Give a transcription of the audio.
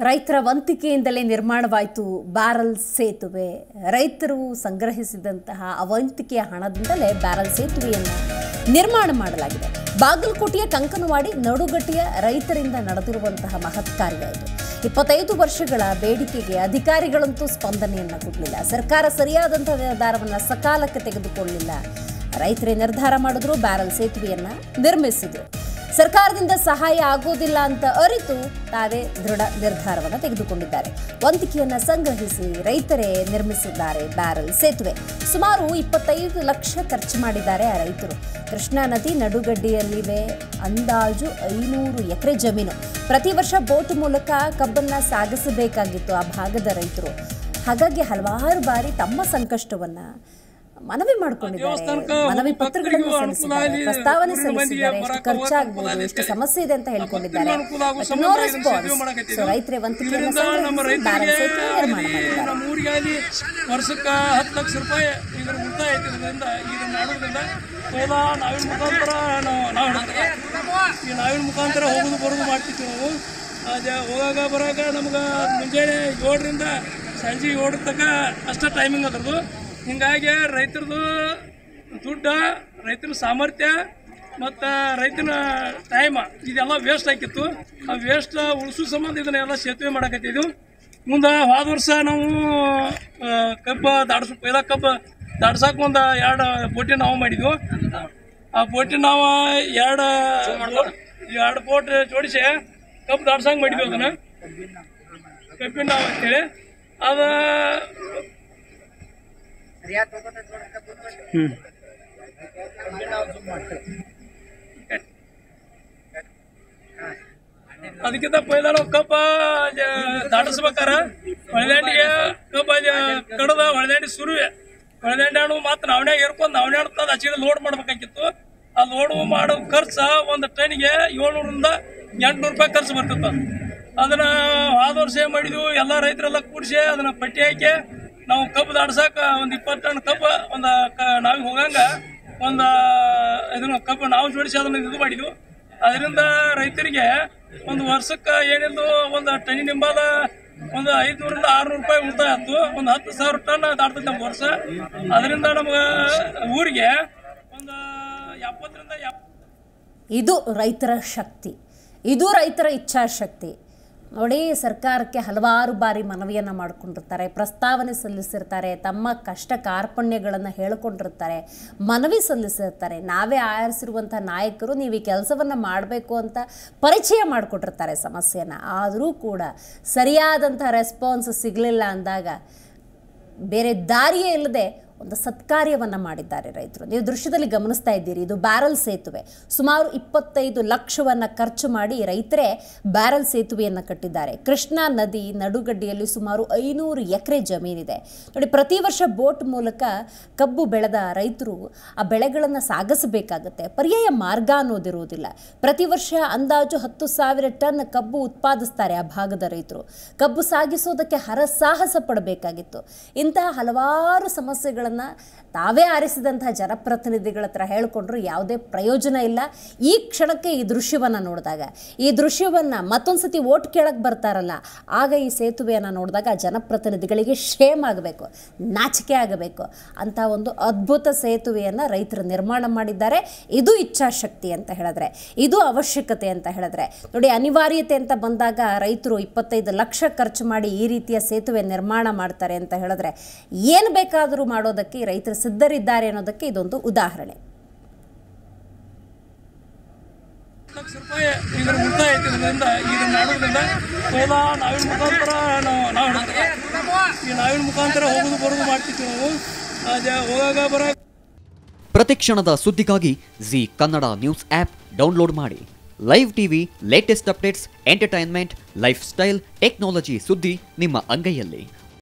ರೈತರ ವಂತಿಕೆಯಿಂದಲೇ ನಿರ್ಮಾಣವಾಯಿತು ಬ್ಯಾರಲ್ ಸೇತುವೆ ರೈತರು ಸಂಗ್ರಹಿಸಿದಂತಹ ಅವಂತಿಕೆಯ ಹಣದಿಂದಲೇ ಬ್ಯಾರಲ್ ಸೇತುವೆಯನ್ನು ನಿರ್ಮಾಣ ಮಾಡಲಾಗಿದೆ ಬಾಗಲಕೋಟೆಯ ಕಂಕನವಾಡಿ ನಡುಗಟ್ಟಿಯ ರೈತರಿಂದ ನಡೆದಿರುವಂತಹ ಮಹತ್ ಕಾರ್ಯ ಇದು ಇಪ್ಪತ್ತೈದು ವರ್ಷಗಳ ಬೇಡಿಕೆಗೆ ಅಧಿಕಾರಿಗಳಂತೂ ಸ್ಪಂದನೆಯನ್ನ ಕೊಡಲಿಲ್ಲ ಸರ್ಕಾರ ಸರಿಯಾದಂತಹ ನಿರ್ಧಾರವನ್ನು ಸಕಾಲಕ್ಕೆ ತೆಗೆದುಕೊಳ್ಳಲಿಲ್ಲ ರೈತರೇ ನಿರ್ಧಾರ ಮಾಡಿದ್ರು ಬ್ಯಾರಲ್ ಸೇತುವೆಯನ್ನ ನಿರ್ಮಿಸಿದ್ರು ಸರ್ಕಾರದಿಂದ ಸಹಾಯ ಆಗೋದಿಲ್ಲ ಅಂತ ಅರಿತು ತಾವೇ ದೃಢ ನಿರ್ಧಾರವನ್ನು ತೆಗೆದುಕೊಂಡಿದ್ದಾರೆ ವಂತಿಕೆಯನ್ನ ಸಂಗ್ರಹಿಸಿ ರೈತರೇ ನಿರ್ಮಿಸಿದ್ದಾರೆ ಬ್ಯಾರಲ್ ಸೇತುವೆ ಸುಮಾರು ಇಪ್ಪತ್ತೈದು ಲಕ್ಷ ಖರ್ಚು ಮಾಡಿದ್ದಾರೆ ಆ ರೈತರು ಕೃಷ್ಣಾ ನದಿ ನಡುಗಡ್ಡೆಯಲ್ಲಿವೆ ಅಂದಾಜು ಐನೂರು ಎಕರೆ ಜಮೀನು ಪ್ರತಿ ವರ್ಷ ಬೋಟ್ ಮೂಲಕ ಕಬ್ಬನ್ನ ಸಾಗಿಸಬೇಕಾಗಿತ್ತು ಆ ಭಾಗದ ರೈತರು ಹಾಗಾಗಿ ಹಲವಾರು ಬಾರಿ ತಮ್ಮ ಸಂಕಷ್ಟವನ್ನ ಮನವಿ ಮಾಡಿಕೊಂಡಿದ್ದಾರೆ ಮನವಿ ಪತ್ರಗಳನ್ನು ಸಲ್ಲಿಸಿದ್ದಾರೆ ಪ್ರಸ್ತಾವನೆ ಸಲ್ಲಿಸಿದ್ದಾರೆ ಎಷ್ಟು ಖರ್ಚಾಗಬಹುದು ಎಷ್ಟು ಸಮಸ್ಯೆ ಇದೆ ಅಂತ ಹೇಳ್ಕೊಂಡಿದ್ದಾರೆ ನೋ ರೆಸ್ಪಾನ್ಸ್ ಸೊ ರೈತರೇ ವಂತಿಕೆಯನ್ನು ಸಂಗ್ರಹಿಸಿ ಬ್ಯಾರಲ್ ಸೇತುವೆ ನಿರ್ಮಾಣ ಮಾಡಿದ್ದಾರೆ ನಮ್ಮ ಊರಿಗೆ ಅಲ್ಲಿ ವರ್ಷಕ್ಕೆ ಹತ್ತು ಲಕ್ಷ ರೂಪಾಯಿ ಇದ್ರ ಉಳಿತಾಯ ಐತಿ ಇದರಿಂದ ಇದನ್ನ ಮಾಡೋದ್ರಿಂದ ಪೈಲ ನಾವಿನ ಮುಖಾಂತರ ನಾವು ನಾವು ಹಿಡಿದ್ರೆ ಈ ನಾವಿನ ಮುಖಾಂತರ ಹೋಗೋದು ಬರೋದು ಮಾಡ್ತಿದ್ವಿ ನಾವು ಅದೇ ಹೋಗಾಗ ಬರಾಗ ನಮ್ಗೆ ಮುಂಜಾನೆ ಏಳರಿಂದ ಸಂಜೆ ಏಳರ ತನಕ ಅಷ್ಟೇ ಟೈಮಿಂಗ್ ಅದ್ರದ್ದು ಹಿಂಗಾಗಿ ರೈತರದು ದುಡ್ಡು ರೈತರ ಸಾಮರ್ಥ್ಯ ಮತ್ತು ರೈತನ ಟೈಮ್ ಇದೆಲ್ಲ ವೇಸ್ಟ್ ಆಗಿತ್ತು ಆ ವೇಸ್ಟ್ ಉಳಿಸೋ ಸಂಬಂಧ ಇದನ್ನೆಲ್ಲ ಸೇತುವೆ ಮಾಡಕತ್ತಿದ್ವು ಮುಂದೆ ಹೋದ ವರ್ಷ ನಾವು ಆ, ಕಬ್ಬ ದಾಡ್ಸ ಪೈಲ ಕಬ್ಬ ದಾಡ್ಸಕ್ಕೆ ಒಂದು ಎರಡು ಬೋಟಿ ನಾವು ಮಾಡಿದ್ವು ಆ ಬೋಟಿ ನಾವು ಎರಡು ಎರಡು ಬೋಟ್ ಜೋಡಿಸಿ ಕಬ್ಬು ದಾಡ್ಸಂಗೆ ಮಾಡಿದ್ವಿ ಅದನ್ನ ಕಬ್ಬಿನ ನಾವು ಅಂತೇಳಿ ಅದ ಅದಕ್ಕಿಂತ ಪೈಲ ನಾವು ಕಬ್ಬ ಜ- ದಾಟಿಸ್ಬೇಕಾರ ಹೊಳೆದಂಡಿಗೆ ಕಬ್ಬ ಜ- ಕಡದ ಹೊಳೆದಂಡಿ ಸುರುವೆ ಹೊಳೆದಂಡಿ ಹಣ್ಣು ಮಾತ್ರ ನಾವನೇ ಏರ್ಕೊಂಡು ನಾವನೇ ತಂದು ಹಚ್ಚಿದ ಲೋಡ್ ಮಾಡ್ಬೇಕಾಗಿತ್ತು ಆ ಲೋಡ್ ಮಾಡೋ ಖರ್ಚು ಒಂದು ಟನ್ಗೆ ಏಳ್ನೂರಿಂದ ಎಂಟ್ನೂರು ರೂಪಾಯಿ ಖರ್ಚು ಬರ್ತಿತ್ತು ಅದನ್ನ ಆದ ವರ್ಷ ಏನ್ ಮಾಡಿದ್ವು ಎಲ್ಲ ರೈತರೆಲ್ಲ ಕೂಡಿಸಿ ಅದನ್ನ ಪಟ್ಟಿ ಹಾಕಿ ನಾವು ಕಬ್ಬು ದಾಡ್ಸಕ ಒಂದು ಇಪ್ಪತ್ತು ಟನ್ ಕಬ್ಬು ಒಂದು ನಾವಿಗೆ ಹೋಗಂಗ ಒಂದು ಇದನ್ನ ಕಬ್ಬು ನಾವು ಜೋಡಿಸಿ ಅದನ್ನ ಇದು ಮಾಡಿದ್ವು ಅದರಿಂದ ರೈತರಿಗೆ ಒಂದು ವರ್ಷಕ್ಕೆ ಏನಿಲ್ಲ ಒಂದು ಟನ್ನಿ ನಿಂಬಾಲ ಒಂದು ಐದ್ನೂರಿಂದ ಆರ್ನೂರು ರೂಪಾಯಿ ಉಳಿತಾಯ ಆಯ್ತು ಒಂದು ಹತ್ತು ಸಾವಿರ ಟನ್ ದಾಟ್ತೈತೆ ನಮ್ಮ ವರ್ಷ ಅದರಿಂದ ನಮ್ಗೆ ಊರಿಗೆ ಒಂದು ಎಪ್ಪತ್ತರಿಂದ ಎಪ್ಪ ಇದು ರೈತರ ಶಕ್ತಿ ಇದು ರೈತರ ಇಚ್ಛಾಶಕ್ತಿ ನೋಡಿ ಸರ್ಕಾರಕ್ಕೆ ಹಲವಾರು ಬಾರಿ ಮನವಿಯನ್ನು ಮಾಡಿಕೊಂಡಿರ್ತಾರೆ ಪ್ರಸ್ತಾವನೆ ಸಲ್ಲಿಸಿರ್ತಾರೆ ತಮ್ಮ ಕಷ್ಟ ಕಾರ್ಪಣ್ಯಗಳನ್ನು ಹೇಳಿಕೊಂಡಿರ್ತಾರೆ ಮನವಿ ಸಲ್ಲಿಸಿರ್ತಾರೆ ನಾವೇ ಆರಿಸಿರುವಂಥ ನಾಯಕರು ನೀವು ಈ ಕೆಲಸವನ್ನು ಮಾಡಬೇಕು ಅಂತ ಪರಿಚಯ ಮಾಡಿಕೊಟ್ಟಿರ್ತಾರೆ ಸಮಸ್ಯೆನ ಆದರೂ ಕೂಡ ಸರಿಯಾದಂಥ ರೆಸ್ಪಾನ್ಸ್ ಸಿಗಲಿಲ್ಲ ಅಂದಾಗ ಬೇರೆ ದಾರಿಯೇ ಇಲ್ಲದೆ ಒಂದು ಸತ್ಕಾರ್ಯವನ್ನು ಮಾಡಿದ್ದಾರೆ ರೈತರು ನೀವು ದೃಶ್ಯದಲ್ಲಿ ಗಮನಿಸ್ತಾ ಇದ್ದೀರಿ ಇದು ಬ್ಯಾರಲ್ ಸೇತುವೆ ಸುಮಾರು ಇಪ್ಪತ್ತೈದು ಲಕ್ಷವನ್ನು ಖರ್ಚು ಮಾಡಿ ರೈತರೇ ಬ್ಯಾರಲ್ ಸೇತುವೆಯನ್ನು ಕಟ್ಟಿದ್ದಾರೆ ಕೃಷ್ಣಾ ನದಿ ನಡುಗಡ್ಡೆಯಲ್ಲಿ ಸುಮಾರು ಐನೂರು ಎಕರೆ ಜಮೀನಿದೆ ನೋಡಿ ಪ್ರತಿ ವರ್ಷ ಬೋಟ್ ಮೂಲಕ ಕಬ್ಬು ಬೆಳೆದ ರೈತರು ಆ ಬೆಳೆಗಳನ್ನು ಸಾಗಿಸಬೇಕಾಗತ್ತೆ ಪರ್ಯಾಯ ಮಾರ್ಗ ಅನ್ನೋದಿರುವುದಿಲ್ಲ ಪ್ರತಿ ವರ್ಷ ಅಂದಾಜು ಹತ್ತು ಸಾವಿರ ಟನ್ ಕಬ್ಬು ಉತ್ಪಾದಿಸ್ತಾರೆ ಆ ಭಾಗದ ರೈತರು ಕಬ್ಬು ಸಾಗಿಸೋದಕ್ಕೆ ಹರಸಾಹಸ ಪಡಬೇಕಾಗಿತ್ತು ಇಂತಹ ಹಲವಾರು ಸಮಸ್ಯೆಗಳನ್ನು ತಾವೇ ಆರಿಸಿದಂತಹ ಜನಪ್ರತಿನಿಧಿಗಳ ಹತ್ರ ಹೇಳಿಕೊಂಡ್ರು ಯಾವುದೇ ಪ್ರಯೋಜನ ಇಲ್ಲ ಈ ಕ್ಷಣಕ್ಕೆ ಈ ದೃಶ್ಯವನ್ನು ನೋಡಿದಾಗ ಈ ದೃಶ್ಯವನ್ನು ಮತ್ತೊಂದು ಸತಿ ಓಟ್ ಕೇಳಕ್ಕೆ ಬರ್ತಾರಲ್ಲ ಆಗ ಈ ಸೇತುವೆಯನ್ನು ನೋಡಿದಾಗ ಜನಪ್ರತಿನಿಧಿಗಳಿಗೆ ಶೇಮ್ ಆಗಬೇಕು ನಾಚಿಕೆ ಆಗಬೇಕು ಅಂತ ಒಂದು ಅದ್ಭುತ ಸೇತುವೆಯನ್ನು ರೈತರು ನಿರ್ಮಾಣ ಮಾಡಿದ್ದಾರೆ ಇದು ಇಚ್ಛಾಶಕ್ತಿ ಅಂತ ಹೇಳಿದ್ರೆ ಇದು ಅವಶ್ಯಕತೆ ಅಂತ ಹೇಳಿದ್ರೆ ನೋಡಿ ಅನಿವಾರ್ಯತೆ ಅಂತ ಬಂದಾಗ ರೈತರು ಇಪ್ಪತ್ತೈದು ಲಕ್ಷ ಖರ್ಚು ಮಾಡಿ ಈ ರೀತಿಯ ಸೇತುವೆ ನಿರ್ಮಾಣ ಮಾಡ್ತಾರೆ ಅಂತ ಹೇಳಿದ್ರೆ ಏನು ಬೇಕಾದರೂ ಮಾಡೋದಕ್ಕೆ ಈ ರೈತರು ಸಿದ್ಧರಿದ್ದಾರೆ ಅನ್ನೋದಕ್ಕೆ ಇದೊಂದು ಉದಾಹರಣೆ ಲಕ್ಷ ರೂಪಾಯಿ ಇದ್ರ ಉಳಿತಾಯ ಐತಿ ಇದರಿಂದ ಇದನ್ನ ಮಾಡೋದ್ರಿಂದ ಪೈಲ ನಾವಿನ ಮುಖಾಂತರ ನಾವು ನಾವು ಹಿಡಿದ್ರೆ ಈ ನಾವಿನ ಮುಖಾಂತರ ಹೋಗೋದು ಬರೋದು ಮಾಡ್ತಿದ್ವಿ ನಾವು ಅದೇ ಹೋಗಾಗ ಬರಾಗ ಪ್ರತಿಕ್ಷಣದ ಸುದ್ದಿಗಾಗಿ Zee Kannada news app download ಮಾಡಿ live TV latest updates entertainment lifestyle technology ಸುದ್ದಿ ನಿಮ್ಮ ಅಂಗೈಯಲ್ಲಿ